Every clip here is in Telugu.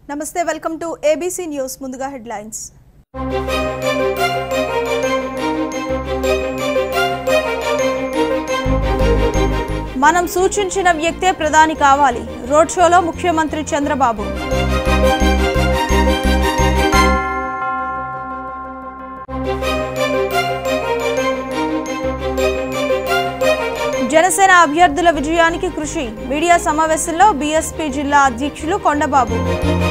నమస్తే వెల్కమ్ టు ఏబీసీ న్యూస్ ముందుగా హెడ్లైన్స్ మనం సూచించిన వ్యక్తే ప్రధాని కావాలి రోడ్ షోలో ముఖ్యమంత్రి చంద్రబాబు జనసేన అభ్యర్థుల విజయానికి కృషి మీడియా సమావేశంలో బీఎస్పీ జిల్లా అధ్యక్షులు కొండబాబు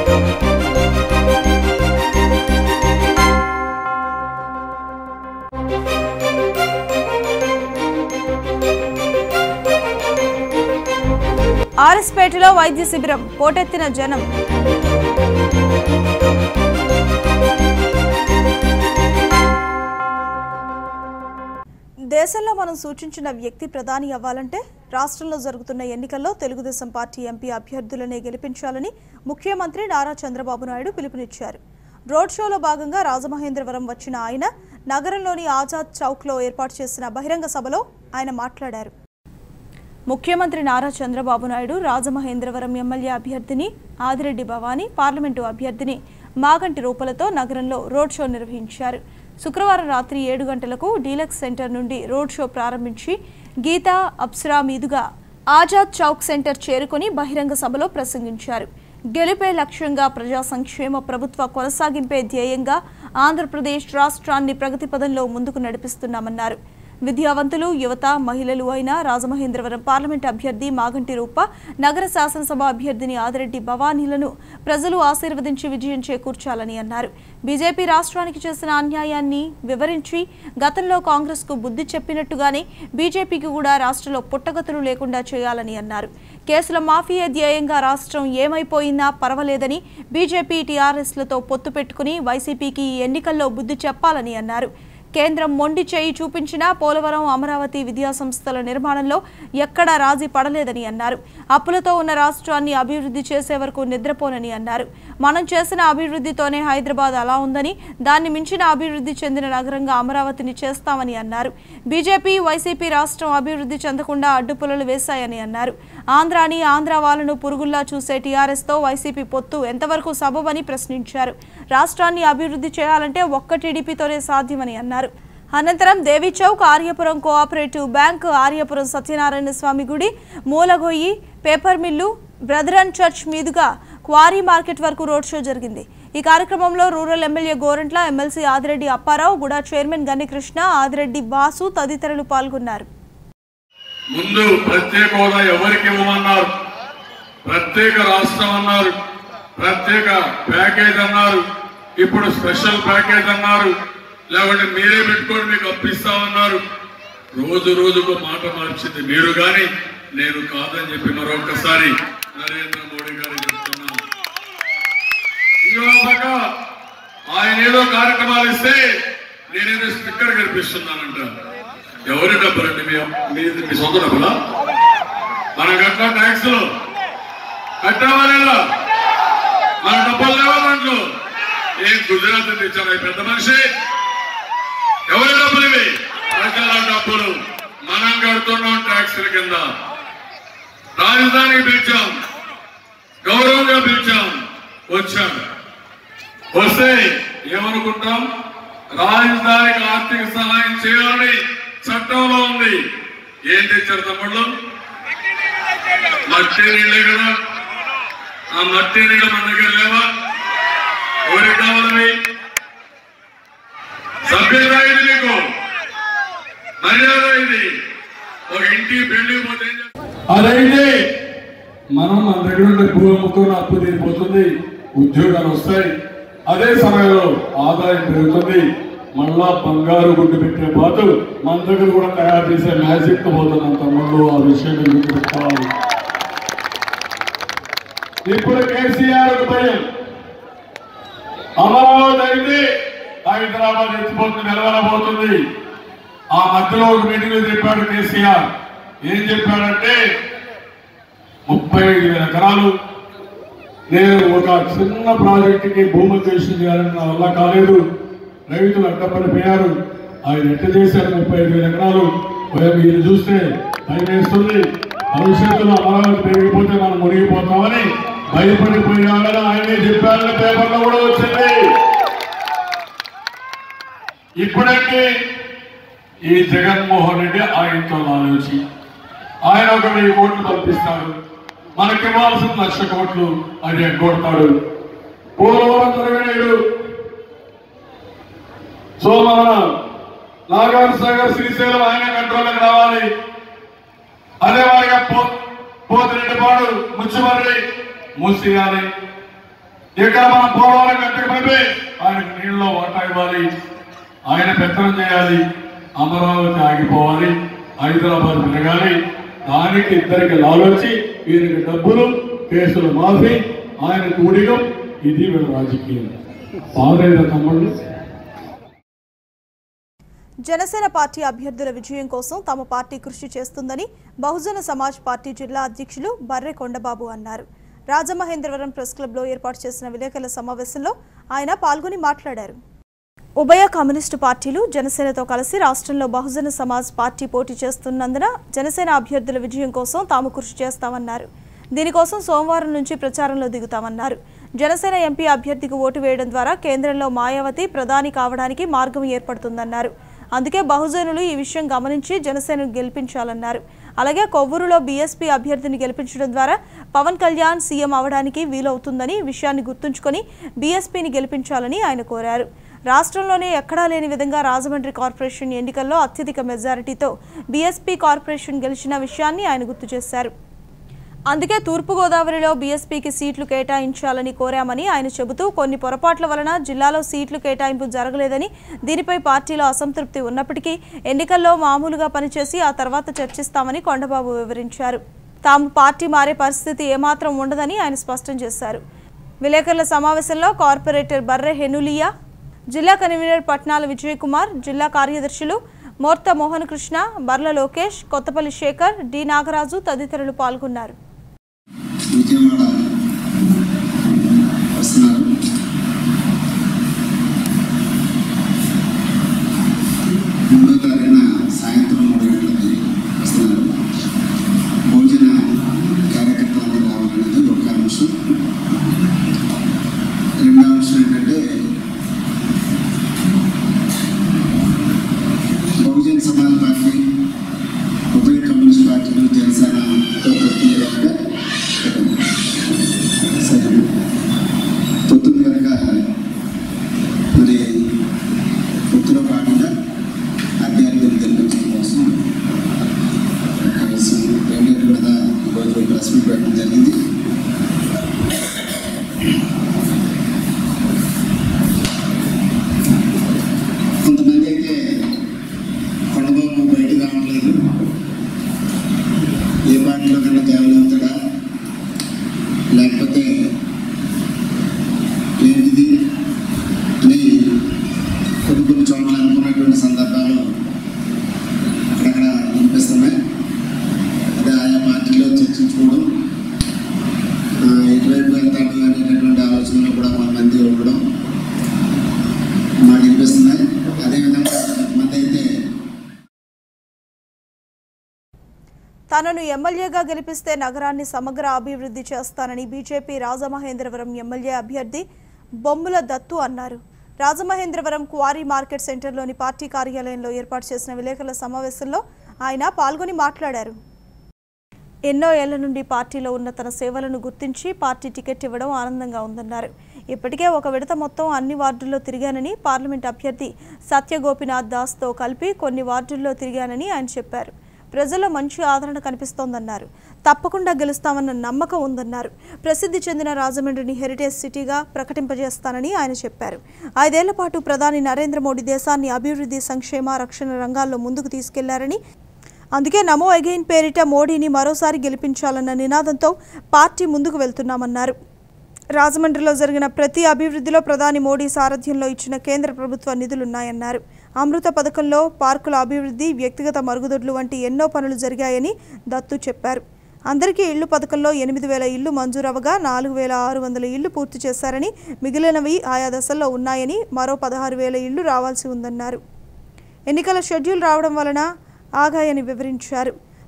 ఆర్ఎస్పేటలో వైద్య శిబిరం పోటెత్తిన జనం దేశంలో మనం సూచించిన వ్యక్తి ప్రధాని అవ్వాలంటే రాష్ట్రంలో జరుగుతున్న ఎన్నికల్లో తెలుగుదేశం పార్టీ ఎంపీ అభ్యర్థులనే గెలిపించాలని ముఖ్యమంత్రి నారా చంద్రబాబు నాయుడు పిలుపునిచ్చారు రోడ్ షోలో భాగంగా రాజమహేంద్రవరం వచ్చిన ఆయన నగరంలోని ఆజాద్ చౌక్లో ఏర్పాటు చేసిన బహిరంగ సభలో ఆయన మాట్లాడారు ముఖ్యమంత్రి నారా చంద్రబాబు నాయుడు రాజమహేంద్రవరం ఎమ్మెల్యే అభ్యర్థిని ఆదిరెడ్డి భవానీ పార్లమెంటు అభ్యర్థిని మాగంటి రూపలతో నగరంలో రోడ్ షో నిర్వహించారు శుక్రవారం రాత్రి ఏడు గంటలకు డీలక్స్ సెంటర్ నుండి రోడ్ షో ప్రారంభించి గీతా అప్సరా మీదుగా ఆజాద్ చౌక్ సెంటర్ చేరుకొని బహిరంగ సభలో ప్రసంగించారు గెలుపే లక్ష్యంగా ప్రజా సంక్షేమ ప్రభుత్వ కొనసాగింపే ధ్యేయంగా ఆంధ్రప్రదేశ్ రాష్ట్రాన్ని ప్రగతి పదంలో ముందుకు నడిపిస్తున్నామన్నారు విద్యావంతులు యువత మహిళలు అయిన రాజమహేంద్రవరం పార్లమెంట్ అభ్యర్థి మాగంటి రూప నగర శాసనసభ అభ్యర్థిని ఆదిరెడ్డి భవానీలను ప్రజలు ఆశీర్వదించి విజయం చేకూర్చాలని అన్నారు బీజేపీ రాష్ట్రానికి చేసిన అన్యాయాన్ని వివరించి గతంలో కాంగ్రెస్కు బుద్ధి చెప్పినట్టుగానే బీజేపీకి కూడా రాష్ట్రంలో పుట్టగతులు లేకుండా చేయాలని అన్నారు కేసుల మాఫియా ధ్యేయంగా రాష్ట్రం ఏమైపోయినా పర్వాలేదని బీజేపీ టీఆర్ఎస్లతో పొత్తు పెట్టుకుని వైసీపీకి ఈ ఎన్నికల్లో బుద్ధి చెప్పాలని అన్నారు కేంద్రం మొండి చేయి చూపించినా పోలవరం అమరావతి విద్యాసంస్థల నిర్మాణంలో ఎక్కడా రాజీ పడలేదని అన్నారు అప్పులతో ఉన్న రాష్ట్రాన్ని అభివృద్ధి చేసే వరకు నిద్రపోనని అన్నారు మనం చేసిన అభివృద్ధితోనే హైదరాబాద్ అలా ఉందని దాన్ని మించిన అభివృద్ధి చెందిన నగరంగా అమరావతిని చేస్తామని అన్నారు బీజేపీ వైసీపీ రాష్ట్రం అభివృద్ధి చెందకుండా అడ్డుపుల్లలు వేశాయని అన్నారు ఆంధ్రాని ఆంధ్ర వాళ్ళను పురుగుల్లా చూసే టీఆర్ఎస్తో వైసీపీ పొత్తు ఎంతవరకు సబబని ప్రశ్నించారు రాష్ట్రాన్ని అభివృద్ధి చేయాలంటే ఒక్క టీడీపీతోనే సాధ్యమని అన్నారు అనంతరం దేవి చౌక్ ఆర్యపురం కోఆపరేటివ్ బ్యాంక్ ఆర్యపురం సత్యనారాయణ స్వామి గుడి Mulagoyyi paper mill brethren church మీదుగా క్వారీ మార్కెట్ వరకు రోడ్ షో జరిగింది ఈ కార్యక్రమంలో rural MLA Gorantla MLC Adireddy Apparao GUDA chairman Gannikrishna Adireddy boss తదితరులు పాల్గొన్నారు ముందు ప్రత్యేక హోదా ఎవరికి ఇవ్వమన్నారు ప్రత్యేక రాష్ట్రం అన్నారు ప్రత్యేక ప్యాకేజ్ అన్నారు ఇప్పుడు స్పెషల్ ప్యాకేజ్ అన్నారు లేకుంటే మీరే పెట్టుకొని మీకు అప్పిస్తామన్నారు రోజు రోజుకు మాట మార్చింది మీరు గాని నేను కాదని చెప్పి మరొకసారి నరేంద్ర మోడీ గారికి చెప్తున్నాను ఇంకో పక్క ఆయన ఏదో కార్యక్రమాలు ఇస్తే నేనేదో స్టిక్కర్ కనిపిస్తున్నానంట ఎవరి డబ్బులండి మీ మీ- మీ సొంత డబ్బులా మన కట్టిన ట్యాక్స్లు కట్టామా లేదా మన డబ్బులు లేవా దాంట్లో ఏం గుజరాత్ తెచ్చారు ఈ పెద్ద మనిషి ఎవరి డబ్బులు ఇవి ప్రజల డబ్బులు మనం కడుతున్నాం ట్యాక్స్ల కింద రాజధానికి పిలిచాం గౌరవంగా పిలిచాం వచ్చాం వస్తే ఏమనుకుంటాం రాజధానికి ఆర్థిక సహాయం చేయాలని చట్టంలో ఉంది ఏం తెచ్చారు తమ్ముళ్ళు మట్టి నీళ్ళే కదా ఆ మట్టి నీళ్ళు మన దగ్గర లేవా ఎవరికి కావాలని సభ్యత ఇది మీకు మర్యాద ఇది ఒక ఇంటికి పెళ్లి పోతే ఏం చేస్తారు? అదైతే మనం మన దగ్గర ఉండే భూ అమ్ముకున్న అప్పు తీరిపోతుంది ఉద్యోగాలు వస్తాయి అదే సమయంలో ఆదాయం పెరుగుతుంది మళ్ళా బంగారు గుడ్డు పెట్టే పాటు మన దగ్గర కూడా తయారు చేసే మ్యాజిక్ పోతున్నాం తమ్ముళ్ళు ఆ విషయం మీరు గుర్తుపెట్టుకోవాలి ఇప్పుడు కేసీఆర్ కు భయం అమరావతి అయితే హైదరాబాద్ ఎత్తిపోతుంది నిలవలబోతుంది ఆ మధ్యలో ఒక మీటింగ్ చెప్పాడు కేసీఆర్ ఏం చెప్పాడంటే ముప్పై ఐదు వేల ఎకరాలు నేను ఒక చిన్న ప్రాజెక్టుకి భూమి చేసి చేయాలని నా వల్ల కాలేదు రైతులు అడ్డపడిపోయారు ఆయన ఎట్ట చేశారు ముప్పై ఐదు వేల ఎకరాలు మరి మీరు చూస్తే భయం వేస్తుంది భవిష్యత్తులో అమరావతి పెరిగిపోతే మనం మునిగిపోతామని భయపడిపోయాడని ఆయనే చెప్పారని పేపర్లో కూడా వచ్చింది ఇప్పుడంటే ఈ జగన్మోహన్ రెడ్డి ఆయనతో ఆలోచి ఆయన ఒక వెయ్యి కోట్లు పంపిస్తాడు మనకి ఇవ్వాల్సిన లక్ష కోట్లు అది ఎగ్గొడతాడు పోలవరం జరగలేడు సోమవరం నాగార్జున సాగర్ శ్రీశైలం ఆయన కంట్రోల్కి రావాలి అదే వారిగా పో పోతిరెడ్డిపాడు ముచ్చుమర్రి మూసేయాలి ఇక్కడ మనం పోలవరం కట్టకపోతే ఆయనకు నీళ్ళలో వాటా ఇవ్వాలి ఆయన పెత్తనం చేయాలి అమరావతి ఆగిపోవాలి హైదరాబాద్ పెరగాలి దానికి ఇద్దరికి లాలోచి వీరికి డబ్బులు కేసులు మాఫీ ఆయన కూడిగం ఇది వీళ్ళ రాజకీయం బాధైన తమ్ముళ్ళు జనసేన పార్టీ అభ్యర్థుల విజయం కోసం తమ పార్టీ కృషి చేస్తుందని బహుజన సమాజ్ పార్టీ జిల్లా అధ్యక్షులు బర్రె కొండబాబు అన్నారు రాజమహేంద్రవరం ప్రెస్ క్లబ్లో ఏర్పాటు చేసిన విలేకరుల సమావేశంలో ఆయన పాల్గొని మాట్లాడారు ఉభయ కమ్యూనిస్టు పార్టీలు జనసేనతో కలిసి రాష్ట్రంలో బహుజన సమాజ్ పార్టీ పోటీ చేస్తున్నందున జనసేన అభ్యర్థుల విజయం కోసం తాము కృషి చేస్తామన్నారు దీనికోసం సోమవారం నుంచి ప్రచారంలో దిగుతామన్నారు జనసేన ఎంపీ అభ్యర్థికి ఓటు వేయడం ద్వారా కేంద్రంలో మాయావతి ప్రధాని కావడానికి మార్గం ఏర్పడుతుందన్నారు అందుకే బహుజనులు ఈ విషయం గమనించి జనసేనను గెలిపించాలన్నారు అలాగే కొవ్వూరులో బీఎస్పీ అభ్యర్థిని గెలిపించడం ద్వారా పవన్ కళ్యాణ్ సీఎం అవడానికి వీలవుతుందని ఈ విషయాన్ని గుర్తుంచుకొని బీఎస్పీని గెలిపించాలని ఆయన కోరారు రాష్ట్రంలోనే ఎక్కడా లేని విధంగా రాజమండ్రి కార్పొరేషన్ ఎన్నికల్లో అత్యధిక మెజారిటీతో బీఎస్పీ కార్పొరేషన్ గెలిచిన విషయాన్ని ఆయన గుర్తు చేశారు అందుకే తూర్పుగోదావరిలో బీఎస్పీకి సీట్లు కేటాయించాలని కోరామని ఆయన చెబుతూ కొన్ని పొరపాట్ల వలన జిల్లాలో సీట్లు కేటాయింపు జరగలేదని దీనిపై పార్టీలో అసంతృప్తి ఉన్నప్పటికీ ఎన్నికల్లో మామూలుగా పనిచేసి ఆ తర్వాత చర్చిస్తామని కొండబాబు వివరించారు తాము పార్టీ మారే పరిస్థితి ఏమాత్రం ఉండదని ఆయన స్పష్టం చేశారు విలేకరుల సమావేశంలో కార్పొరేటర్ బర్రె హెనులియా జిల్లా కన్వీనర్ పట్నాల విజయ్ కుమార్ జిల్లా కార్యదర్శులు మోర్త మోహన్ కృష్ణ బర్ల లోకేష్ కొత్తపల్లి శేఖర్ డి నాగరాజు తదితరులు పాల్గొన్నారు విజయవాడ వస్తున్నారు మూడో తారీఖున సాయంత్రం మూడు గంటలకి వస్తున్నారు భోజన కార్యకర్తలందరూ రావాలనేది ఒక అంశం రెండో అంశం ఏంటంటే బహుజన్ సమాజ్ పార్టీ ఉభయ కమ్యూనిస్ట్ పార్టీలు జనసేనతో పొత్తు కనుక సరే పొత్తులు కనుక మరి పొత్తులో భాగంగా అభ్యర్థులు గెలిపించడం కోసం కలిసి రెండేళ్ళ మీద ఈరోజు ప్రెస్ మీట్ పెట్టడం జరిగింది కొంతమంది అయితే కొండబాబు బయటకు రావట్లేదు ఏ పార్టీలో కన్నా తేవలవుతాడా లేకపోతే ఏంటిది అని కొన్ని కొన్ని చోట్ల అనుకున్నటువంటి సందర్భాలు అక్కడక్కడ వినిపిస్తున్నాయి అదే ఆయా పార్టీలో చర్చించుకోవడం ఆ, ఎటువైపు వెళ్తాడు అనేటటువంటి ఆలోచనలు కూడా కొంతమంది ఉండడం మాకు వినిపిస్తున్నాయి అదేవిధంగా కొంతమంది అయితే తనను ఎమ్మెల్యేగా గెలిపిస్తే నగరాన్ని సమగ్ర అభివృద్ధి చేస్తానని బీజేపీ రాజమహేంద్రవరం ఎమ్మెల్యే అభ్యర్థి బొమ్ముల దత్తు అన్నారు రాజమహేంద్రవరం క్వారీ మార్కెట్ సెంటర్లోని పార్టీ కార్యాలయంలో ఏర్పాటు చేసిన విలేకరుల సమావేశంలో ఆయన పాల్గొని మాట్లాడారు ఎన్నో ఏళ్ల నుండి పార్టీలో ఉన్న తన సేవలను గుర్తించి పార్టీ టికెట్ ఇవ్వడం ఆనందంగా ఉందన్నారు ఇప్పటికే ఒక విడత మొత్తం అన్ని వార్డుల్లో తిరిగానని పార్లమెంట్ అభ్యర్థి సత్య గోపినాథ్ దాస్తో కలిపి కొన్ని వార్డుల్లో తిరిగానని ఆయన చెప్పారు ప్రజల్లో మంచి ఆదరణ కనిపిస్తోందన్నారు తప్పకుండా గెలుస్తామన్న నమ్మకం ఉందన్నారు ప్రసిద్ధి చెందిన రాజమండ్రిని హెరిటేజ్ సిటీగా ప్రకటింపజేస్తానని ఆయన చెప్పారు ఐదేళ్ల పాటు ప్రధాని నరేంద్ర మోడీ దేశాన్ని అభివృద్ధి సంక్షేమ రక్షణ రంగాల్లో ముందుకు తీసుకెళ్లారని అందుకే నమో అగైన్ పేరిట మోడీని మరోసారి గెలిపించాలన్న నినాదంతో పార్టీ ముందుకు వెళ్తున్నామన్నారు రాజమండ్రిలో జరిగిన ప్రతి అభివృద్ధిలో ప్రధాని మోడీ సారథ్యంలో ఇచ్చిన కేంద్ర ప్రభుత్వ నిధులున్నాయన్నారు అమృత పథకంలో పార్కుల అభివృద్ధి వ్యక్తిగత మరుగుదొడ్లు వంటి ఎన్నో పనులు జరిగాయని దత్తు చెప్పారు అందరికీ ఇళ్లు పథకంలో ఎనిమిది వేల ఇళ్లు మంజూరవగా నాలుగు వేల ఆరు వందల ఇళ్లు పూర్తి చేశారని మిగిలినవి ఆయా దశల్లో ఉన్నాయని మరో పదహారు వేల ఇళ్లు రావాల్సి ఉందన్నారు ఎన్నికల షెడ్యూల్ రావడం వలన ఆగాయని వివరించారు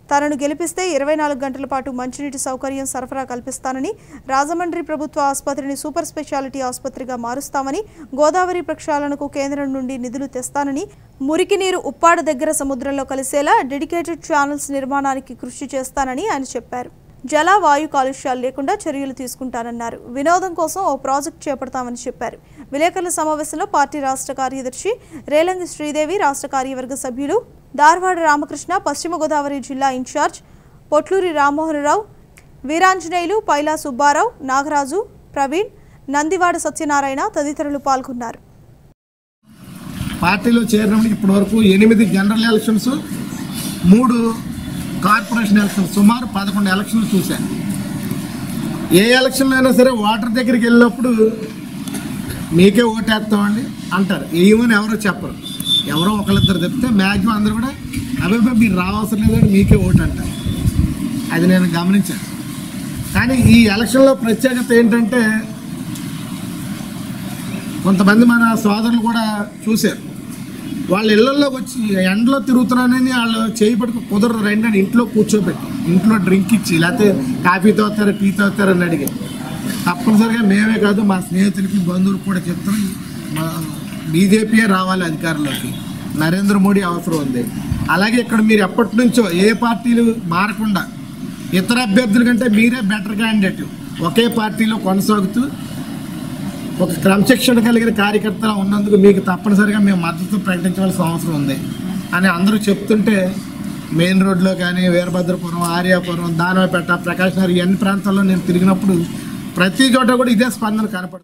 తనను గెలిపిస్తే ఇరవై నాలుగు గంటల పాటు మంచినీటి సౌకర్యం సరఫరా కల్పిస్తానని రాజమండ్రి ప్రభుత్వ ఆసుపత్రిని సూపర్ స్పెషాలిటీ ఆసుపత్రిగా మారుస్తామని గోదావరి ప్రక్షాళనకు కేంద్రం నుండి నిధులు తెస్తానని మురికి నీరు ఉప్పాడ దగ్గర సముద్రంలో కలిసేలా డెడికేటెడ్ ఛానల్స్ నిర్మాణానికి కృషి చేస్తానని ఆయన చెప్పారు జల వాయు కాలుష్యాలు లేకుండా చర్యలు తీసుకుంటానన్నారు వినోదం కోసం ఓ ప్రాజెక్ట్ చేపడతామని చెప్పారు విలేకరుల సమావేశంలో పార్టీ రాష్ట్ర కార్యదర్శి రేలంగి శ్రీదేవి రాష్ట్ర కార్యవర్గ సభ్యులు దార్వాడ రామకృష్ణ పశ్చిమ గోదావరి జిల్లా ఇన్ఛార్జ్ పొట్లూరి రామ్మోహనరావు వీరాంజనేయులు పైలా సుబ్బారావు నాగరాజు ప్రవీణ్ నందివాడ సత్యనారాయణ తదితరులు పాల్గొన్నారు పార్టీలో చేరినప్పుడు ఇప్పటి వరకు ఎనిమిది జనరల్ ఎలక్షన్స్ మూడు కార్పొరేషన్ ఎలక్షన్స్ సుమారు పదకొండు ఎలక్షన్లు చూశాను ఏ ఎలక్షన్లో అయినా సరే ఓటర్ దగ్గరికి వెళ్ళినప్పుడు మీకే ఓటేస్తామండి అంటారు ఏమని ఎవరో చెప్పరు ఎవరో ఒకళ్ళిద్దరు చెప్తే మ్యాక్సిమం అందరూ కూడా అబ్బాయి మీరు రావసరం లేదండి మీకే ఓటు అంటారు అది నేను గమనించాను కానీ ఈ ఎలక్షన్లో ప్రత్యేకత ఏంటంటే కొంతమంది మన సోదరులు కూడా చూశారు వాళ్ళ ఇళ్లలోకి వచ్చి ఎండలో తిరుగుతున్నానని వాళ్ళు చేయి పట్టుకు కుదరదు రండి అని ఇంట్లో కూర్చోబెట్టి ఇంట్లో డ్రింక్ ఇచ్చి లేకపోతే కాఫీ తాగుతారా టీ తాగుతారా అని అడిగి తప్పనిసరిగా మేమే కాదు మా స్నేహితులకి బంధువులకు కూడా చెప్తున్నాం మా బీజేపీయే రావాలి అధికారంలోకి నరేంద్ర మోడీ అవసరం ఉంది అలాగే ఇక్కడ మీరు ఎప్పటి నుంచో ఏ పార్టీలు మారకుండా ఇతర అభ్యర్థుల కంటే మీరే బెటర్ క్యాండిడేట్ ఒకే పార్టీలో కొనసాగుతూ ఒక క్రమశిక్షణ కలిగిన కార్యకర్తలు ఉన్నందుకు మీకు తప్పనిసరిగా మేము మద్దతు ప్రకటించవలసిన అవసరం ఉంది అని అందరూ చెప్తుంటే మెయిన్ రోడ్లో కానీ వీరభద్రపురం ఆర్యాపురం దానవపేట ప్రకాశ్ నగర్ ఈ అన్ని ప్రాంతాల్లో నేను తిరిగినప్పుడు ప్రతి చోట కూడా ఇదే స్పందన కనపడుతుంది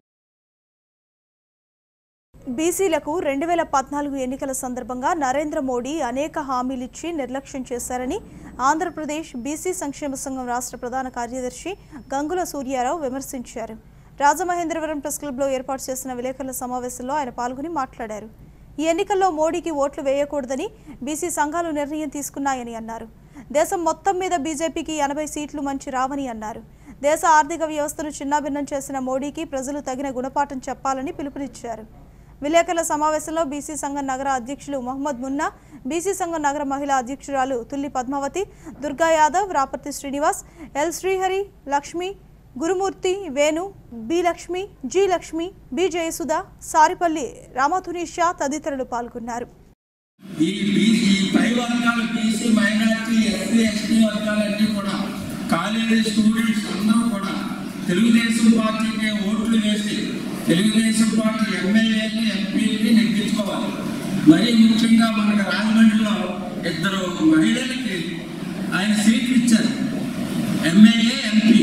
బీసీలకు రెండు వేల పద్నాలుగు ఎన్నికల సందర్భంగా నరేంద్ర మోడీ అనేక హామీలిచ్చి నిర్లక్ష్యం చేశారని ఆంధ్రప్రదేశ్ బీసీ సంక్షేమ సంఘం రాష్ట్ర ప్రధాన కార్యదర్శి గంగుల సూర్యారావు విమర్శించారు రాజమహేంద్రవరం ప్రెస్ క్లబ్లో ఏర్పాటు చేసిన విలేకరుల సమావేశంలో ఆయన పాల్గొని మాట్లాడారు ఈ ఎన్నికల్లో మోడీకి ఓట్లు వేయకూడదని బీసీ సంఘాలు నిర్ణయం తీసుకున్నాయని అన్నారు దేశం మొత్తం మీద బీజేపీకి ఎనభై సీట్లు మంచి రావని అన్నారు దేశ ఆర్థిక వ్యవస్థను చిన్నాభిన్నం చేసిన మోడీకి ప్రజలు తగిన గుణపాఠం చెప్పాలని పిలుపునిచ్చారు విలేకరుల సమావేశంలో బీసీ సంఘం నగర అధ్యక్షులు మహమ్మద్ మున్నా బీసీ సంఘం నగర మహిళా అధ్యక్షురాలు Tulli Padmavathi Durga Yadav Raparthi Srinivas L Srihari Lakshmi Gurumurthy Venu B Lakshmi G Lakshmi B Jayasudha Saripalli Ramadhuni Shah తదితరులు పాల్గొన్నారు ఈ బీసీ పై వర్గాలు బీసీ మైనార్టీ ఎస్సీ ఎస్టీ వర్గాలన్నీ కూడా కాలేజీ స్టూడెంట్స్ అందరూ కూడా తెలుగుదేశం పార్టీకి ఓట్లు వేసి తెలుగుదేశం పార్టీ ఎమ్మెల్యేని ఎంపీని నెగ్గించుకోవాలి మరీ ముఖ్యంగా మనకు రాజమండ్రిలో ఇద్దరు మహిళలకి ఆయన సీట్లు ఇచ్చారు ఎమ్మెల్యే ఎంపీ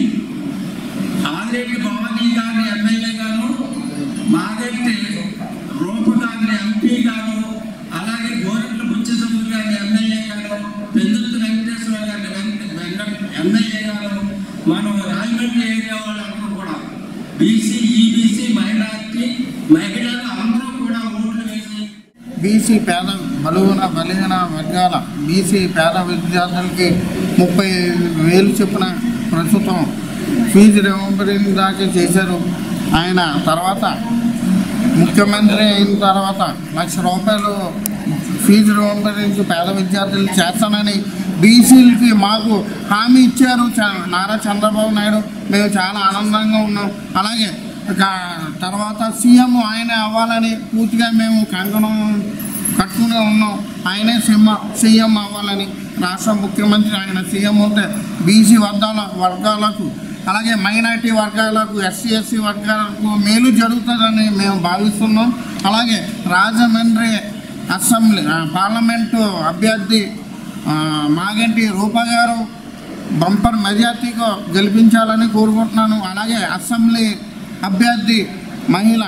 ఆదిరెడ్డి భవానీ గారిని ఎమ్మెల్యే గాను మాగట్టి రూప గారిని ఎంపీ గాను అలాగే గోరెట్ల బుచ్చసముద్ర గారిని ఎమ్మెల్యే గాను పెందుర్తి వెంకటేశ్వర గారిని వెంక- వెంకట ఎమ్మెల్యే గాను మనం రాజమండ్రి ఏరియా వాళ్ళందరూ కూడా బీసీ ఈబీసీ మైనార్టీ మహిళలు అందరూ కూడా ఓట్లు వేసి బీసీ పేద బలుగున బలహీన వర్గాల బీసీ పేద విద్యార్థులకి ముప్పై వేలు చొప్పున ప్రస్తుతం ఫీజు రియంబరింగ్ దాకా చేశారు ఆయన తర్వాత ముఖ్యమంత్రి అయిన తర్వాత లక్ష రూపాయలు ఫీజు రియంబరింగ్ పేద విద్యార్థులు చేస్తానని బీసీలకి మాకు హామీ ఇచ్చారు చ- నారా చంద్రబాబు నాయుడు మేము చాలా ఆనందంగా ఉన్నాం అలాగే ఇక తర్వాత సీఎం ఆయనే అవ్వాలని పూర్తిగా మేము కంకణం కట్టుకునే ఉన్నాం ఆయనే సింహ సీఎం అవ్వాలని రాష్ట్ర ముఖ్యమంత్రి ఆయన సీఎం ఉంటే బీసీ వర్గాల వర్గాలకు అలాగే మైనార్టీ వర్గాలకు ఎస్సీ ఎస్సీ వర్గాలకు మేలు జరుగుతుందని మేము భావిస్తున్నాం అలాగే రాజమండ్రి అసెంబ్లీ ఆ, పార్లమెంటు అభ్యర్థి ఆ, మాగంటి రూప గారు బంపర్ మెజార్టీతో గెలిపించాలని కోరుకుంటున్నాను అలాగే అసెంబ్లీ అభ్యర్థి మహిళ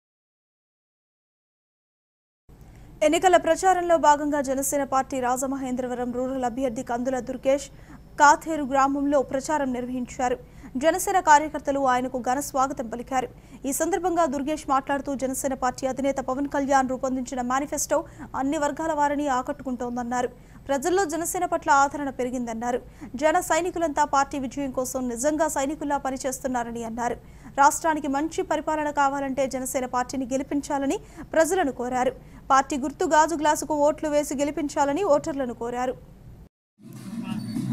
ఎన్నికల ప్రచారంలో భాగంగా జనసేన పార్టీ రాజమహేంద్రవరం రూరల్ అభ్యర్థి కందుల దుర్గేష్ కాథేరు గ్రామంలో ప్రచారం నిర్వహించారు జనసేన కార్యకర్తలు ఆయనకు ఘన స్వాగతం పలికారు ఈ సందర్భంగా దుర్గేష్ మాట్లాడుతూ జనసేన పార్టీ అధినేత పవన్ కళ్యాణ్ రూపొందించిన మేనిఫెస్టో అన్ని వర్గాల వారిని ఆకట్టుకుంటోందన్నారు ప్రజల్లో జనసేన పట్ల ఆదరణ పెరిగిందన్నారు జన సైనికులంతా పార్టీ విజయం కోసం నిజంగా సైనికుల్లా పనిచేస్తున్నారని అన్నారు రాష్ట్రానికి మంచి పరిపాలన కావాలంటే జనసేన పార్టీని గెలిపించాలని ప్రజలను కోరారు పార్టీ గుర్తు గాజు గ్లాసుకు ఓట్లు వేసి గెలిపించాలని ఓటర్లను కోరారు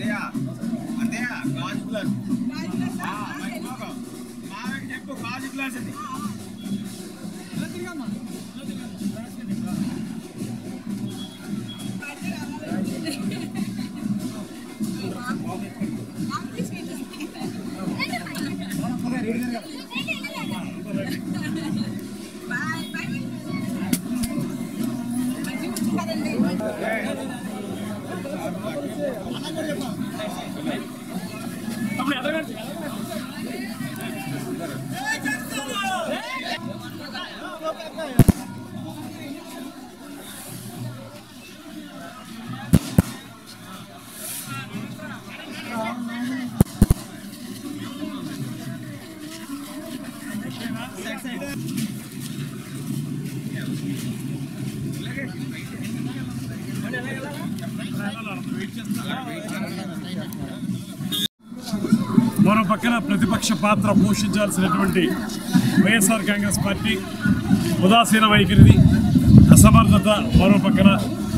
అంతేయా గాజు గ్లాస్ ఆ, మర్చిపోకు. మామయ్యకి చెప్పు గాజు గ్లాస్ అది మరో పక్కన ప్రతిపక్ష పాత్ర పోషించాల్సినటువంటి వైఎస్ఆర్ కాంగ్రెస్ పార్టీ ఉదాసీన వైఖరిది అసమర్థత మరో పక్కన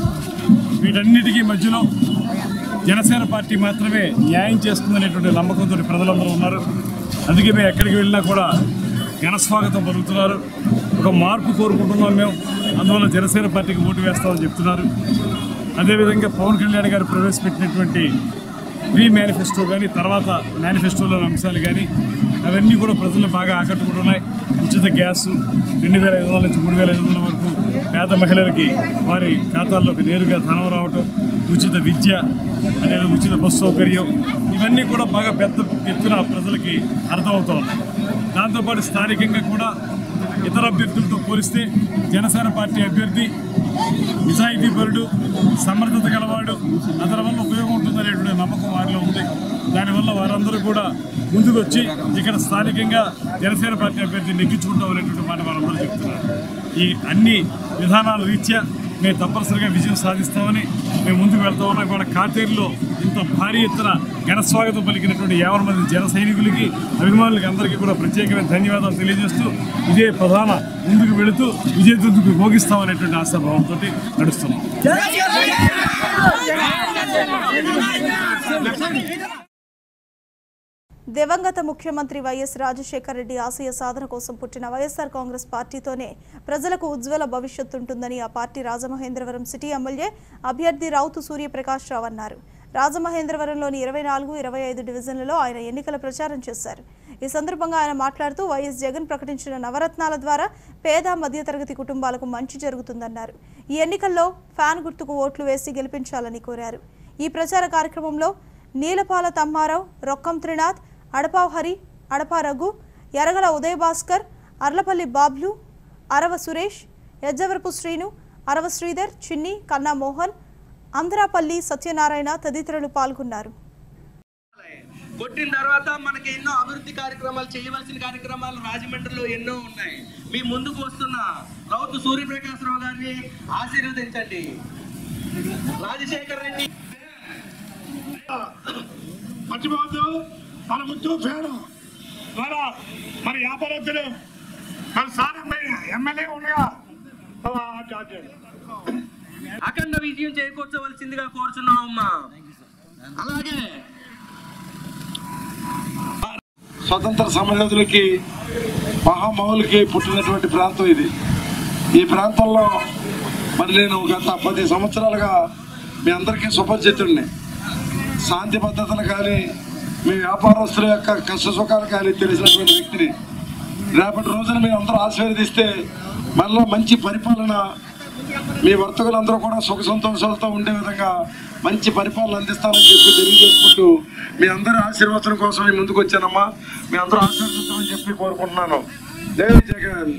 వీటన్నిటికీ మధ్యలో జనసేన పార్టీ మాత్రమే న్యాయం చేస్తుందనేటువంటి నమ్మకంతో ప్రజలందరూ ఉన్నారు అందుకే మేము ఎక్కడికి వెళ్ళినా కూడా ఘనస్వాగతం పలుకుతున్నారు ఒక మార్పు కోరుకుంటున్నాం మేము అందువల్ల జనసేన పార్టీకి ఓటు వేస్తామని చెప్తున్నారు అదేవిధంగా పవన్ కళ్యాణ్ గారు ప్రవేశపెట్టినటువంటి ప్రీ మేనిఫెస్టో కానీ తర్వాత మేనిఫెస్టోలోని అంశాలు కానీ అవన్నీ కూడా ప్రజలు బాగా ఆకట్టుకుంటున్నాయి ఉచిత గ్యాస్ రెండు వేల ఐదు వందల నుంచి మూడు వేల ఐదు వందల వరకు పేద మహిళలకి వారి ఖాతాల్లోకి నేరుగా ధనం రావటం ఉచిత విద్య అనేది ఉచిత బస్సు సౌకర్యం ఇవన్నీ కూడా బాగా పెద్ద ఎత్తున ప్రజలకి అర్థమవుతూ ఉన్నాయి దాంతోపాటు స్థానికంగా కూడా ఇతర అభ్యర్థులతో పోలిస్తే జనసేన పార్టీ అభ్యర్థి నిజాయితీపరుడు సమర్థత గలవాడు అతని వల్ల ఉపయోగం ఉంటుందనేటువంటి నమ్మకం వారిలో ఉంది దానివల్ల వారందరూ కూడా ముందుకు వచ్చి ఇక్కడ స్థానికంగా జనసేన పార్టీ అభ్యర్థి నెగ్గించుకుంటాం అనేటువంటి మాట వారందరూ చెప్తున్నారు ఈ అన్ని విధానాల రీత్యా మేము తప్పనిసరిగా విజయం సాధిస్తామని మేము ముందుకు వెళ్తా ఉన్నాం కూడా కాతేరులో ఇంత భారీ ఎత్తున ఘనస్వాగతం పలికినటువంటి యాభై మంది జన సైనికులకి అభిమానులకి అందరికీ కూడా ప్రత్యేకమైన ధన్యవాదాలు తెలియజేస్తూ ఇదే ప్రధాన ముందుకు వెళుతూ విజయదుందుకు భోగిస్తామనేటువంటి ఆశాభావంతో నడుస్తున్నాం దివంగత ముఖ్యమంత్రి వైఎస్ రాజశేఖర రెడ్డి ఆశయ సాధన కోసం పుట్టిన వైఎస్ఆర్ కాంగ్రెస్ పార్టీతోనే ప్రజలకు ఉజ్వల భవిష్యత్తు ఉంటుందని ఆ పార్టీ రాజమహేంద్రవరం సిటీ ఎమ్మెల్యే అభ్యర్థి రౌతు సూర్యప్రకాష్ రావు అన్నారు రాజమహేంద్రవరంలోని ఇరవై నాలుగు ఇరవై ఐదు డివిజన్లలో ఆయన ఎన్నికల ప్రచారం చేశారు ఈ సందర్భంగా ఆయన మాట్లాడుతూ వైఎస్ జగన్ ప్రకటించిన నవరత్నాల ద్వారా పేద మధ్యతరగతి కుటుంబాలకు మంచి జరుగుతుందన్నారు ఈ ఎన్నికల్లో ఫ్యాన్ గుర్తుకు ఓట్లు వేసి గెలిపించాలని కోరారు ఈ ప్రచార కార్యక్రమంలో నీలపాల తమ్మారావు రొక్కం త్రినాథ్ అడపావ్ హరి అడపా రఘు ఎరగల ఉదయ్ భాస్కర్ అర్లపల్లి బాబ్లు అరవ సురేష్ యజ్జవరపు శ్రీను అరవ శ్రీధర్ చిన్ని కన్నా మోహన్ అంధ్రాపల్లి సత్యనారాయణ తదితరులు పాల్గొన్నారు కొట్టిన తర్వాత మనకి ఎన్నో అభివృద్ధి కార్యక్రమాలు చేయవలసిన కార్యక్రమాలు రాజమండ్రిలో ఎన్నో ఉన్నాయి మీ ముందుకు వస్తున్న రౌతు సూర్యప్రకాశరావు గారిని ఆశీర్వదించండి రాజశేఖర్ రెడ్డి మర్చిపోవద్దు మన ముద్దు ఫేడం మన మన వ్యాపారస్తులు మన సార్ ఎమ్మెల్యే ఉండగా అఖండ విజయం చేకూర్చవలసిందిగా కోరుచున్నాం అమ్మా అలాగే స్వతంత్ర సమరయోధులకి మహామౌలకి పుట్టినటువంటి ప్రాంతం ఇది ఈ ప్రాంతంలో మరి నేను గత పది సంవత్సరాలుగా మీ అందరికీ సుపరిచితుడిని శాంతి భద్రతలు కానీ మీ వ్యాపారస్తుల యొక్క కష్ట సుఖాలు కానీ తెలిసినటువంటి వ్యక్తిని రేపటి రోజున మీరు అందరూ ఆశీర్వదిస్తే మళ్ళీ మంచి పరిపాలన మీ వర్తకులందరూ కూడా సుఖ సంతోషాలతో ఉండే విధంగా మంచి పరిపాలన అందిస్తానని చెప్పి తెలియజేసుకుంటూ మీ అందరి ఆశీర్వచనం కోసం మీ ముందుకు వచ్చానమ్మా మీ అందరూ ఆశీర్వదించమని చెప్పి కోరుకుంటున్నాను జై జగన్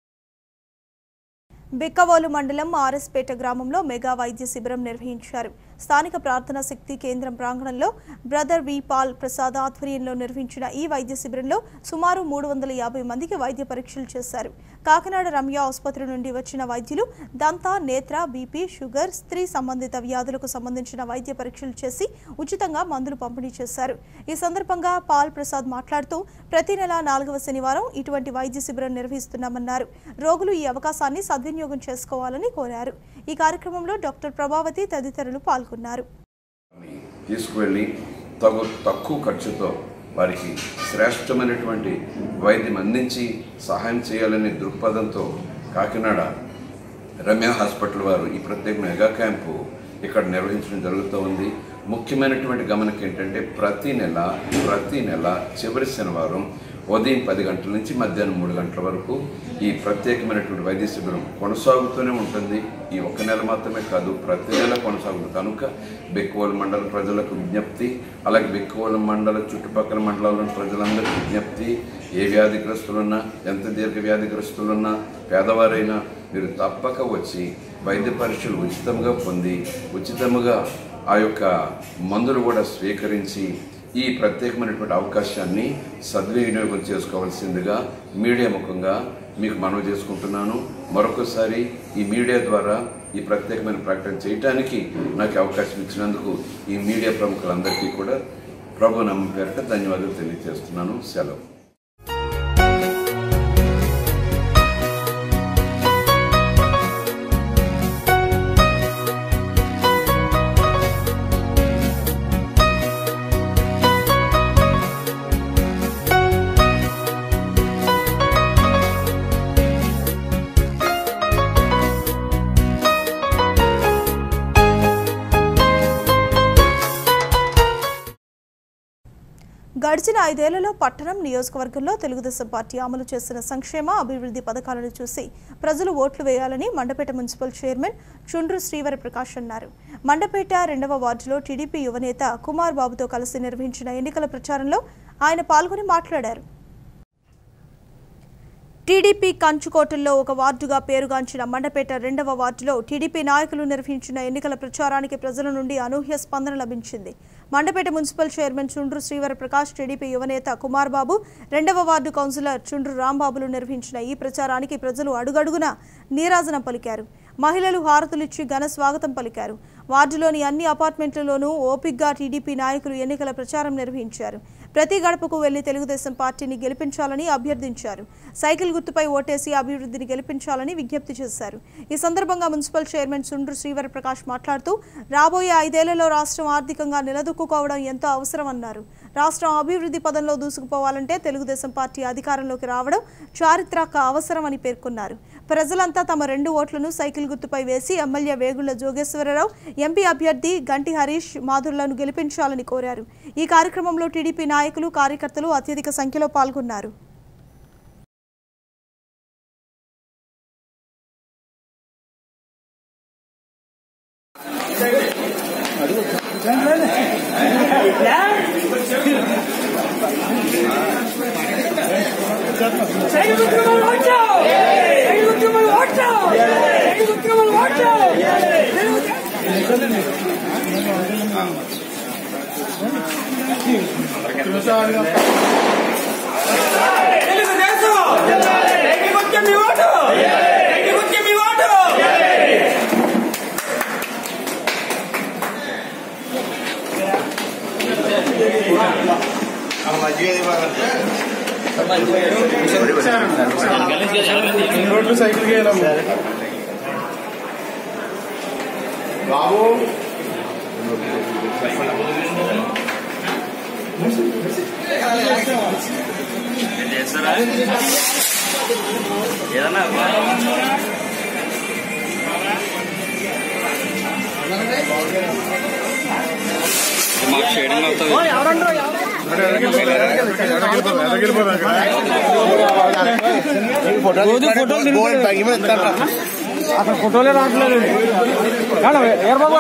బిక్కవోలు మండలం ఆర్ఎస్పేట గ్రామంలో మెగా వైద్య శిబిరం నిర్వహించారు స్థానిక ప్రార్థనా శక్తి కేంద్రం ప్రాంగణంలో బ్రదర్ వి పాల్ ప్రసాద్ ఆధ్వర్యంలో నిర్వహించిన ఈ వైద్య శిబిరంలో సుమారు మూడు వందల యాభై మందికి వైద్య పరీక్షలు చేశారు కాకినాడ రమ్య ఆసుపత్రి నుండి వచ్చిన వైద్యులు దంత నేత్ర బీపీ షుగర్ స్త్రీ సంబంధిత వ్యాధులకు సంబంధించిన వైద్య పరీక్షలు చేసి ఉచితంగా మందులు పంపిణీ చేశారు ఈ సందర్భంగా పాల్ ప్రసాద్ మాట్లాడుతూ ప్రతి నెల నాలుగవ శనివారం ఇటువంటి వైద్య శిబిరం నిర్వహిస్తున్నామన్నారు రోగులు ఈ అవకాశాన్ని సద్వినియోగం చేసుకోవాలని కోరారు ఈ కార్యక్రమంలో డాక్టర్ ప్రభావతి తదితరులు పాల్గొన్నారు తీసుకువెళ్ళి తగు తక్కువ ఖర్చుతో వారికి శ్రేష్టమైనటువంటి వైద్యం అందించి సహాయం చేయాలనే దృక్పథంతో కాకినాడ రమ్య హాస్పిటల్ వారు ఈ ప్రత్యేక మెగా క్యాంపు ఇక్కడ నిర్వహించడం జరుగుతూ ఉంది ముఖ్యమైనటువంటి గమనిక ఏంటంటే ప్రతి నెల ప్రతి నెల చివరి శనివారం ఉదయం పది గంటల నుంచి మధ్యాహ్నం మూడు గంటల వరకు ఈ ప్రత్యేకమైనటువంటి వైద్య శిబిరం కొనసాగుతూనే ఉంటుంది ఈ ఒక్క నెల మాత్రమే కాదు ప్రతి నెల కొనసాగుతుంది కనుక బెక్కువల మండల ప్రజలకు విజ్ఞప్తి అలాగే బెక్కువల మండల చుట్టుపక్కల మండలాల్లోని ప్రజలందరికీ విజ్ఞప్తి ఏ వ్యాధిగ్రస్తులున్నా ఎంత దీర్ఘ వ్యాధిగ్రస్తులున్నా పేదవారైనా మీరు తప్పక వచ్చి వైద్య పరీక్షలు ఉచితంగా పొంది ఉచితంగా ఆ యొక్క మందులు కూడా స్వీకరించి ఈ ప్రత్యేకమైనటువంటి అవకాశాన్ని సద్వినియోగం చేసుకోవాల్సిందిగా మీడియా ముఖంగా మీకు మనవి చేసుకుంటున్నాను మరొకసారి ఈ మీడియా ద్వారా ఈ ప్రత్యేకమైన ప్రకటన చేయడానికి నాకు అవకాశం ఇచ్చినందుకు ఈ మీడియా ప్రముఖులందరికీ కూడా ప్రభు నమ్మ పేరిట ధన్యవాదాలు తెలియజేస్తున్నాను సెలవు గడిచిన ఐదేళ్లలో పట్టణం నియోజకవర్గంలో తెలుగుదేశం పార్టీ అమలు చేసిన సంక్షేమ అభివృద్ధి పథకాలను చూసి ప్రజలు ఓట్లు వేయాలని మండపేట మున్సిపల్ చైర్మన్ చుండ్రు శ్రీవరి ప్రకాష్ అన్నారు మండపేట రెండవ వార్డులో టీడీపీ యువనేత కుమార్ బాబుతో కలిసి నిర్వహించిన ఎన్నికల ప్రచారంలో ఆయన పాల్గొని మాట్లాడారు టీడీపీ కంచుకోటల్లో ఒక వార్డుగా పేరుగాంచిన మండపేట రెండవ వార్డులో టీడీపీ నాయకులు నిర్వహించిన ఎన్నికల ప్రచారానికి ప్రజల నుండి అనూహ్య స్పందన లభించింది మండపేట మున్సిపల్ చైర్మన్ చుండ్రు శ్రీవర ప్రకాష్ టీడీపీ యువనేత కుమార్ బాబు రెండవ వార్డు కౌన్సిలర్ చుండ్రు రాంబాబులు నిర్వహించిన ఈ ప్రచారానికి ప్రజలు అడుగడుగున నీరాజనం పలికారు మహిళలు హారతులిచ్చి ఘన స్వాగతం పలికారు వార్డులోని అన్ని అపార్ట్మెంట్లలోనూ ఓపిక్గా టీడీపీ నాయకులు ఎన్నికల ప్రచారం నిర్వహించారు ప్రతి గడపకు వెళ్లి తెలుగుదేశం పార్టీని గెలిపించాలని అభ్యర్థించారు సైకిల్ గుర్తుపై ఓటేసి అభివృద్ధిని గెలిపించాలని విజ్ఞప్తి చేశారు ఈ సందర్భంగా మున్సిపల్ చైర్మన్ సుండ్రు శ్రీవర ప్రకాష్ మాట్లాడుతూ రాబోయే ఐదేళ్లలో రాష్ట్రం ఆర్థికంగా నిలదొక్కుకోవడం ఎంతో అవసరమన్నారు రాష్ట్రం అభివృద్ధి పదంలో దూసుకుపోవాలంటే తెలుగుదేశం పార్టీ అధికారంలోకి రావడం చారిత్రక అవసరమని పేర్కొన్నారు ప్రజలంతా తమ రెండు ఓట్లను సైకిల్ గుర్తుపై వేసి ఎమ్మెల్యే వేగుళ్ల జోగేశ్వరరావు ఎంపీ అభ్యర్థి గంటి హరీష్ మాధుర్లను గెలిపించాలని కోరారు ఈ కార్యక్రమంలో టీడీపీ నాయకులు కార్యకర్తలు అత్యధిక సంఖ్యలో పాల్గొన్నారు రోడ్లు సైకిల్ గేయలేము బాబు అక్కడ ఫోటోలే రావట్లేదు ఏర్ బాబు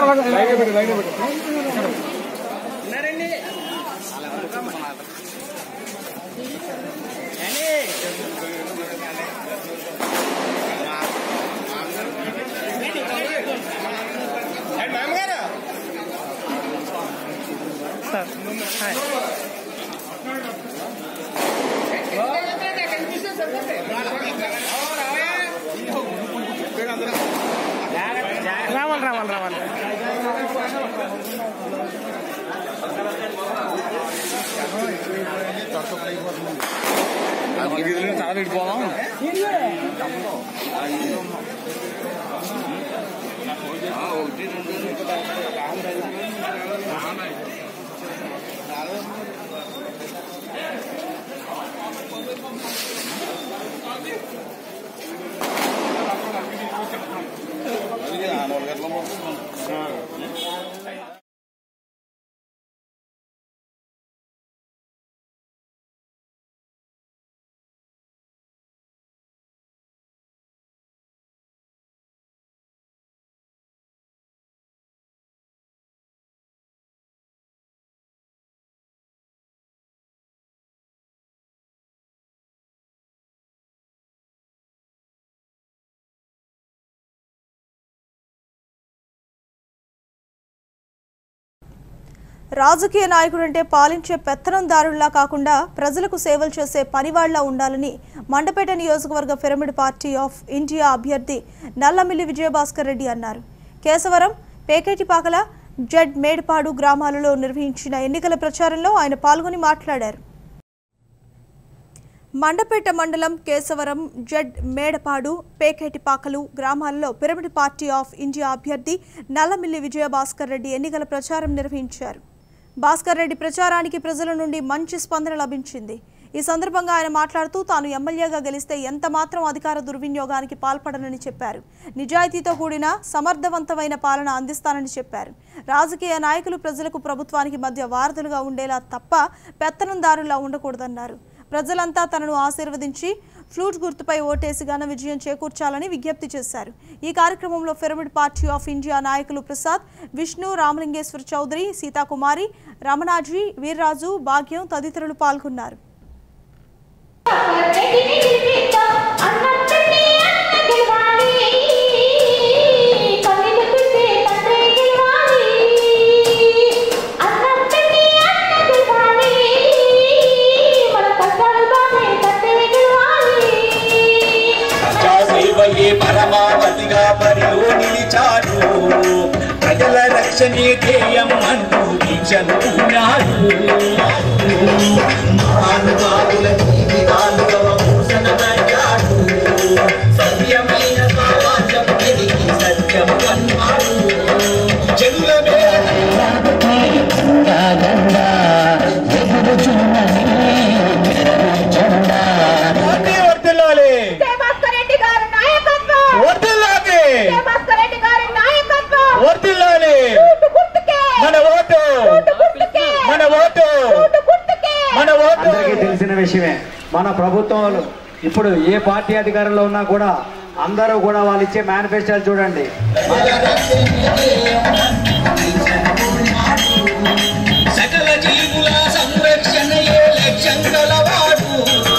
రాజకీయ నాయకుడంటే పాలించే పెత్తనందారుల్లా కాకుండా ప్రజలకు సేవలు చేసే పనివాళ్లా ఉండాలని మండపేట నియోజకవర్గ పిరమిడ్ పార్టీ ఆఫ్ ఇండియా అభ్యర్థి నల్లమిల్లి విజయభాస్కర్ రెడ్డి అన్నారు కేశవరం పేకేటిపాకల జడ్ మేడ్పాడు గ్రామాలలో నిర్వహించిన ఎన్నికల ప్రచారంలో ఆయన పాల్గొని మాట్లాడారు మండపేట మండలం కేశవరం జడ్ మేడపాడు పేకేటిపాకలు గ్రామాల్లో పిరమిడ్ పార్టీ ఆఫ్ ఇండియా అభ్యర్థి నల్లమిల్లి విజయభాస్కర్ రెడ్డి ఎన్నికల ప్రచారం నిర్వహించారు భాస్కర్ రెడ్డి ప్రచారానికి ప్రజల నుండి మంచి స్పందన లభించింది ఈ సందర్భంగా ఆయన మాట్లాడుతూ తాను ఎమ్మెల్యేగా గెలిస్తే ఎంత మాత్రం అధికార దుర్వినియోగానికి పాల్పడనని చెప్పారు నిజాయితీతో కూడిన సమర్థవంతమైన పాలన అందిస్తానని చెప్పారు రాజకీయ నాయకులు ప్రజలకు ప్రభుత్వానికి మధ్య వారధులుగా ఉండేలా తప్ప పెత్తనందారులా ఉండకూడదన్నారు ప్రజలంతా తనను ఆశీర్వదించి ఫ్లూట్ గుర్తుపై ఓటేసి ఘన విజయం చేకూర్చాలని విజ్ఞప్తి చేశారు ఈ కార్యక్రమంలో పిరమిడ్ పార్టీ ఆఫ్ ఇండియా నాయకులు ప్రసాద్ విష్ణు రామలింగేశ్వర్ చౌదరి సీతాకుమారి రమణాజీ వీర్రాజు భాగ్యం తదితరులు పాల్గొన్నారు సేవయే పరమావధిగా బరిలో నిలిచాడు ప్రజల రక్షణే ధ్యేయం అంటూ దీక్షను పూనాడు మహానుభావుల జీవితాలు భూషణమయ్యాడు సత్యమైన సమాజం తిరిగి సత్యం అన్నాడు జనుల వర్తిల్లాలి వర్తిల్లాలి వర్తిల్లాలి మన ఓటు మన ఓటు మన ఓటు అందరికీ తెలిసిన విషయమే మన ప్రభుత్వం ఇప్పుడు ఏ పార్టీ అధికారంలో ఉన్నా కూడా అందరూ కూడా వాళ్ళు ఇచ్చే మేనిఫెస్టోలు చూడండి సకల జీవుల సంరక్షణయే లక్ష్యం గలవాడు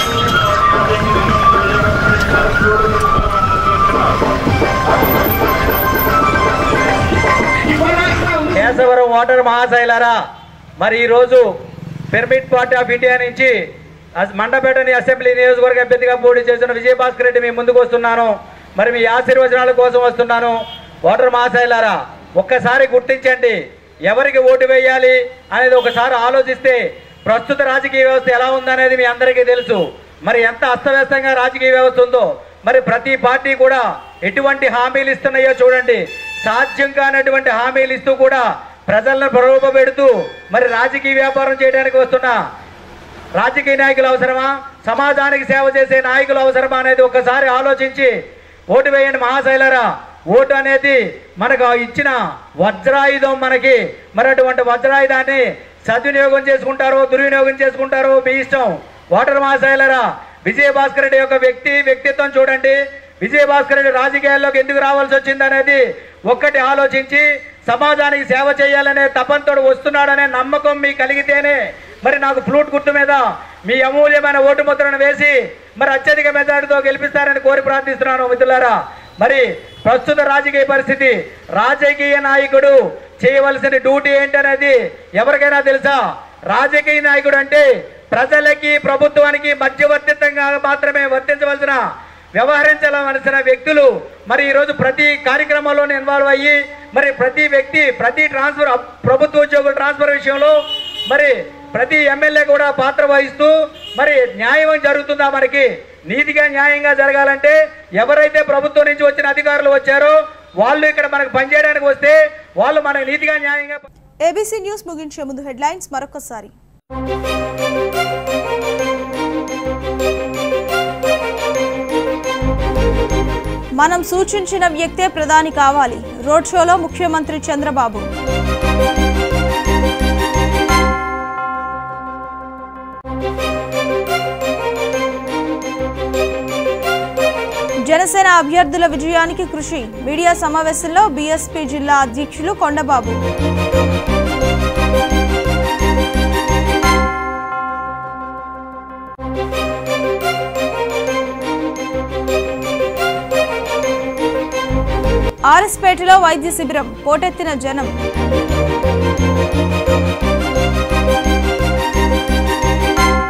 కేశవరం వాటర్ మహాశైలారా మరి ఈరోజు పిరమిడ్ పార్టీ ఆఫ్ ఇండియా నుంచి అస్- మండపేటని అసెంబ్లీ నియోజకవర్గ అభ్యర్థిగా పోటీ చేసిన విజయభాస్కర్ రెడ్డి మీ ముందుకు వస్తున్నాను మరి మీ ఆశీర్వచనాల కోసం వస్తున్నాను వాటర్ మహాశైలారా ఒక్కసారి గుర్తించండి ఎవరికి ఓటు వేయాలి అనేది ఒకసారి ఆలోచిస్తే ప్రస్తుత రాజకీయ వ్యవస్థ ఎలా ఉందనేది మీ అందరికీ తెలుసు మరి ఎంత అస్తవ్యస్తంగా రాజకీయ వ్యవస్థ ఉందో మరి ప్రతి పార్టీ కూడా ఎటువంటి హామీలు ఇస్తున్నాయో చూడండి సాధ్యం కానటువంటి హామీలు ఇస్తూ కూడా ప్రజలను ప్రలోభ పెడుతూ మరి రాజకీయ వ్యాపారం చేయడానికి వస్తున్న రాజకీయ నాయకులు అవసరమా సమాజానికి సేవ చేసే నాయకులు అవసరమా అనేది ఒకసారి ఆలోచించి ఓటు వేయండి మహాశైలరా ఓటు అనేది మనకు ఇచ్చిన వజ్రాయుధం మనకి మరి అటువంటి వజ్రాయుధాన్ని సద్వినియోగం చేసుకుంటారో దుర్వినియోగం చేసుకుంటారో మీ ఇష్టం వాటర్ మహాశైలరా విజయభాస్కర్ రెడ్డి యొక్క వ్యక్తి వ్యక్తిత్వం చూడండి విజయభాస్కర్ రెడ్డి రాజకీయాల్లోకి ఎందుకు రావాల్సి వచ్చింది అనేది ఒక్కటి ఆలోచించి సమాజానికి సేవ చేయాలనే తపంతోడు వస్తున్నాడనే నమ్మకం మీకు కలిగితేనే మరి నాకు ఫ్లూట్ గుర్తు మీద మీ అమూల్యమైన ఓటు ముద్రను వేసి మరి అత్యధిక మెజార్టీతో గెలిపిస్తారని కోరి ప్రార్థిస్తున్నాను మిత్రులారా మరి ప్రస్తుత రాజకీయ పరిస్థితి రాజకీయ నాయకుడు చేయవలసిన డ్యూటీ ఏంటనేది ఎవరికైనా తెలుసా రాజకీయ నాయకుడు అంటే ప్రజలకి ప్రభుత్వానికి మధ్యవర్తిత్వంగా మాత్రమే వర్తించవలసిన వ్యవహరించాల్సిన వ్యక్తులు మరి ఈరోజు ప్రతి కార్యక్రమంలోనే ఇన్వాల్వ్ అయ్యి మరి ప్రతి వ్యక్తి ప్రతి ట్రాన్స్ఫర్ అప్- ప్రభుత్వ ఉద్యోగుల ట్రాన్స్ఫర్ విషయంలో మరి ప్రతి ఎమ్మెల్యే కూడా పాత్ర వహిస్తూ మరి న్యాయం జరుగుతుందా మనకి నీతిగా న్యాయంగా జరగాలంటే ఎవరైతే ప్రభుత్వం నుంచి వచ్చిన అధికారులు వచ్చారో వాళ్ళు ఇక్కడ మనకు పనిచేయడానికి వస్తే వాళ్ళు మనకు నీతిగా న్యాయంగా ఏబీసీ న్యూస్ ముగించే ముందు హెడ్లైన్స్ మరొకసారి మనం సూచించిన వ్యక్తే ప్రధాని కావాలి రోడ్ షోలో ముఖ్యమంత్రి చంద్రబాబు జనసేన అభ్యర్థుల విజయానికి కృషి మీడియా సమావేశంలో బీఎస్పీ జిల్లా అధ్యక్షులు కొండబాబు ఆర్ఎస్పేటలో వైద్య శిబిరం పోటెత్తిన జనం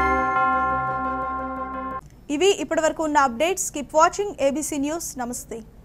ఇవి ఇప్పటివరకు ఉన్న updates keep watching ABC news నమస్తే